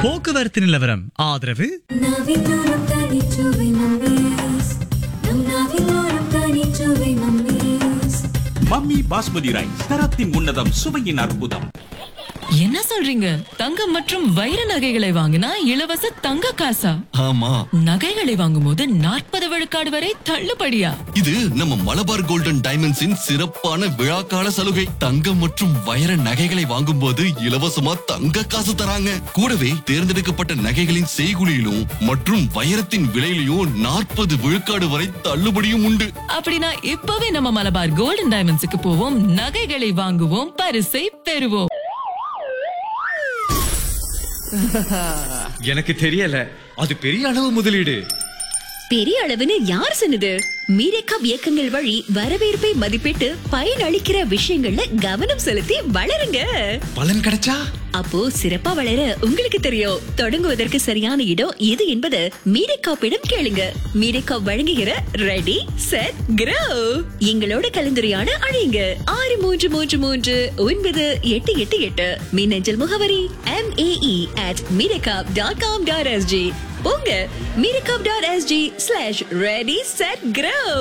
போக்குவரத்து நிலவரம் ஆதரவு நாவிலோரம் தனிச்சுவை மம்மீஸ் நம் நாவிலோரம் தனிச்சுவை மம்மீஸ் மம்மி பாஸ்மதி ரைஸ் தரத்தின் உன்னதம் சுவையின் அற்புதம் என்ன சொல்றீங்க தங்கம் மற்றும் வைர நகைகளை வாங்கினா இலவச தங்க காசா ஆமா நகைகளை வாங்கும்போது நாற்பது விழுக்காடு வரை தள்ளுபடியா இது நம்ம மலபார் கோல்டன் டைமண்ட்ஸின் சிறப்பான விழாக்கால சலுகை தங்கம் மற்றும் வைர நகைகளை வாங்கும்போது இலவசமா தங்க காசு தராங்க கூடவே தேர்ந்தெடுக்கப்பட்ட நகைகளின் செய்குலியிலும் மற்றும் வைரத்தின் விலையிலும் நாற்பது விழுக்காடு வரை தள்ளுபடியும் உண்டு அப்படின்னா இப்பவே நம்ம மலபார் கோல்டன் டைமண்ட்ஸுக்கு போவோம் நகைகளை வாங்குவோம் பரிசை பெறுவோம் எனக்கு தெரியல அது பெரிய அளவு முதலீடு பெரிய அளவுன்னு யார் சொன்னது மீரேக்காப் இயக்கங்கள் வழி வரவேற்பை மதிப்பிட்டு பயனளிக்கிற விஷயங்கள்ல கவனம் செலுத்தி வளருங்க பலன் கிடைச்சா அப்போ சிறப்பா வளர உங்களுக்கு தெரியும் தொடங்குவதற்கு சரியான இடம் எது என்பது மீரேக்காப்பிடம் கேளுங்க மீரேக்காப் வழங்குகிற ரெடி செட் grow எங்களோட கலந்துரையாட அழையுங்க ஆறு மூன்று மூன்று மூன்று ஒன்பது எட்டு எட்டு எட்டு மின்னஞ்சல் முகவரி எம் ஏஇ அட் மீரேக்காப் டாட் காம் டாட் எஸ்ஜி போங்க மீரேக்காப் dot SG slash ready set grow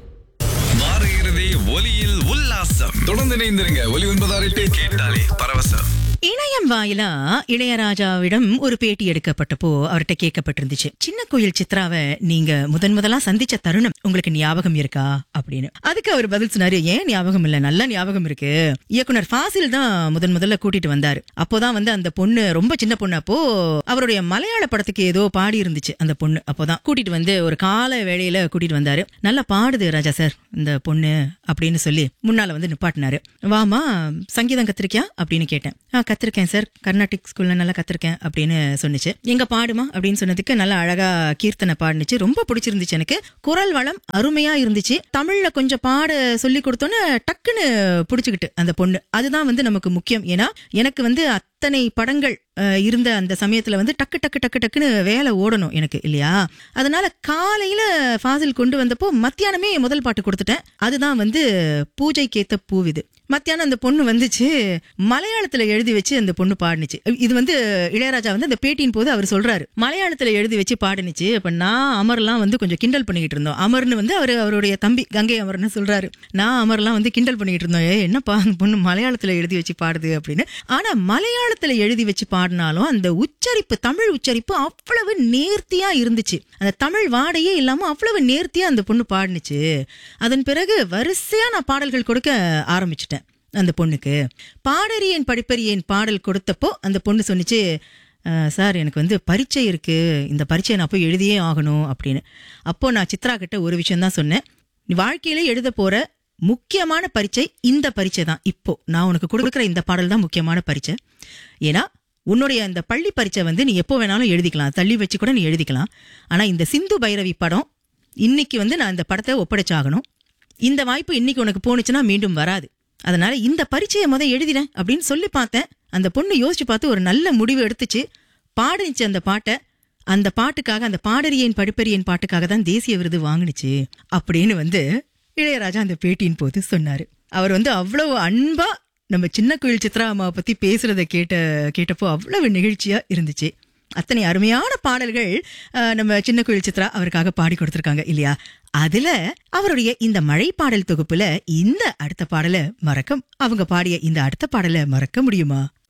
வார இறுதி ஒலியில் உல்லாசம் தொடர்ந்து இணைந்திருங்க ஒலி ஒன்பதாறு எட்டு கேட்டாலே பரவசம் இணையம் வாயிலா இளையராஜாவிடம் ஒரு பேட்டி எடுக்கப்பட்டப்போ அவர்கிட்ட கேட்கப்பட்டிருந்துச்சு சின்ன கோயில் சித்ராவை நீங்க முதன் முதலா சந்திச்ச தருணம் உங்களுக்கு ஞாபகம் இருக்கா அப்படின்னு அதுக்கு அவர் பதில் சொன்னாரு ஏன் ஞாபகம் இல்ல நல்ல ஞாபகம் இருக்கு இயக்குனர் ஃபாசில் தான் முதன் முதல்ல கூட்டிட்டு வந்தாரு அப்போதான் வந்து அந்த பொண்ணு ரொம்ப சின்ன பொண்ணு அப்போ அவருடைய மலையாள படத்துக்கு ஏதோ பாடி இருந்துச்சு அந்த பொண்ணு அப்போதான் கூட்டிட்டு வந்து ஒரு கால வேளையில கூட்டிட்டு வந்தாரு நல்லா பாடுது ராஜா சார் இந்த பொண்ணு அப்படின்னு சொல்லி முன்னால வந்து நிப்பாட்டினாரு வாமா சங்கீதம் கத்திருக்கியா அப்படின்னு கேட்டேன் ஆ கத்திருக்கேன் சார் கர்நாடிக் ஸ்கூல்ல நல்லா கத்திருக்கேன் அப்படின்னு சொன்னுச்சு எங்க பாடுமா அப்படின்னு சொன்னதுக்கு நல்லா அழகா கீர்த்தனை பாடுனுச்சு ரொம்ப பிடிச்சிருந்துச்சு எனக்கு குரல் வளம் அருமையா இருந்துச்சு தமிழ்ல கொஞ்சம் பாட சொல்லி கொடுத்தோன்னு டக்குன்னு பிடிச்சுக்கிட்டு அந்த பொண்ணு அதுதான் வந்து நமக்கு முக்கியம் ஏன்னா எனக்கு வந்து அத்தனை படங்கள் அஹ், இருந்த அந்த சமயத்துல வந்து டக்கு டக்கு டக்கு டக்குன்னு வேலை ஓடணும் எனக்கு இல்லையா அதனால காலையில ஃபாசில் கொண்டு வந்தப்போ மத்தியானமே முதல் பாட்டு கொடுத்துட்டேன் அதுதான் வந்து பூஜைக்கேத்த பூவிது மத்தியானம் அந்த பொண்ணு வந்துச்சு மலையாளத்துல எழுதி வச்சு அந்த பொண்ணு பாடுனுச்சு இது வந்து இளையராஜா வந்து அந்த பேட்டியின் போது அவர் சொல்றாரு மலையாளத்துல எழுதி வச்சு பாடுனுச்சு அப்ப நான் அமர்லாம் வந்து கொஞ்சம் கிண்டல் பண்ணிக்கிட்டு இருந்தோம் அமர்னு வந்து அவர் அவருடைய தம்பி கங்கை அமர்னு சொல்றாரு நான் அமர்லாம் வந்து கிண்டல் பண்ணிக்கிட்டு இருந்தோம் ஏ என்னப்பா அந்த பொண்ணு மலையாளத்துல எழுதி வச்சு பாடுது அப்படின்னு ஆனா மலையாளத்துல எழுதி வச்சு பாடினாலும் அந்த உச்சரிப்பு தமிழ் உச்சரிப்பு அவ்வளவு நேர்த்தியா இருந்துச்சு அந்த தமிழ் வாடையே இல்லாம அவ்வளவு நேர்த்தியா அந்த பொண்ணு பாடுனுச்சு அதன் பிறகு வரிசையா நான் பாடல்கள் கொடுக்க ஆரம்பிச்சிட்டேன் அந்த பொண்ணுக்கு பாடறியேன் படிப்பறியேன் பாடல் கொடுத்தப்போ அந்த பொண்ணு சொன்னுச்சு "அஹ், சார் எனக்கு வந்து பரீட்சை இருக்கு இந்த பரீட்சையை நான் போய் எழுதியே ஆகணும் அப்படின்னு அப்போ நான் சித்ரா கிட்ட ஒரு விஷயம் தான் சொன்னேன் நீ வாழ்க்கையில எழுத போற முக்கியமான பரீட்சை இந்த பரீட்சை தான் இப்போ நான் உனக்கு கொடுக்குற இந்த பாடல் தான் முக்கியமான பரீட்சை ஏன்னா உன்னுடைய அந்த பள்ளி பரீட்சை வந்து நீ எப்போ வேணாலும் எழுதிக்கலாம் தள்ளி வச்சு கூட நீ எழுதிக்கலாம் ஆனா இந்த சிந்து பைரவி படம் இன்னைக்கு வந்து நான் இந்த படத்தை ஒப்படைச்சாகணும் இந்த வாய்ப்பு இன்னைக்கு உனக்கு போணுச்சுன்னா மீண்டும் வராது அதனால இந்த பரீட்சையை முத எழுதினேன் அப்படின்னு சொல்லி பார்த்தேன் அந்த பொண்ணு யோசிச்சு பார்த்து ஒரு நல்ல முடிவு எடுத்துச்சு பாடுனுச்சு அந்த பாட்டை அந்த பாட்டுக்காக அந்த பாடறியேன் படிப்பறியேன் பாட்டுக்காக தான் தேசிய விருது வாங்குனுச்சு அப்படின்னு வந்து இளையராஜா அந்த பேட்டியின் போது சொன்னாரு அவர் வந்து அவ்வளவு அன்பா நம்ம சின்ன கோயில் சித்ரா அம்மாவை பத்தி பேசுறத கேட்ட கேட்டப்போ அவ்வளவு நிகழ்ச்சியா இருந்துச்சு அத்தனை அருமையான பாடல்கள் அஹ், நம்ம சின்ன கோயில் சித்ரா அவருக்காக பாடி கொடுத்திருக்காங்க இல்லையா அதுல அவருடைய இந்த மழை பாடல் தொகுப்புல இந்த அடுத்த பாடலை மறக்க அவங்க பாடிய இந்த அடுத்த பாடலை மறக்க முடியுமா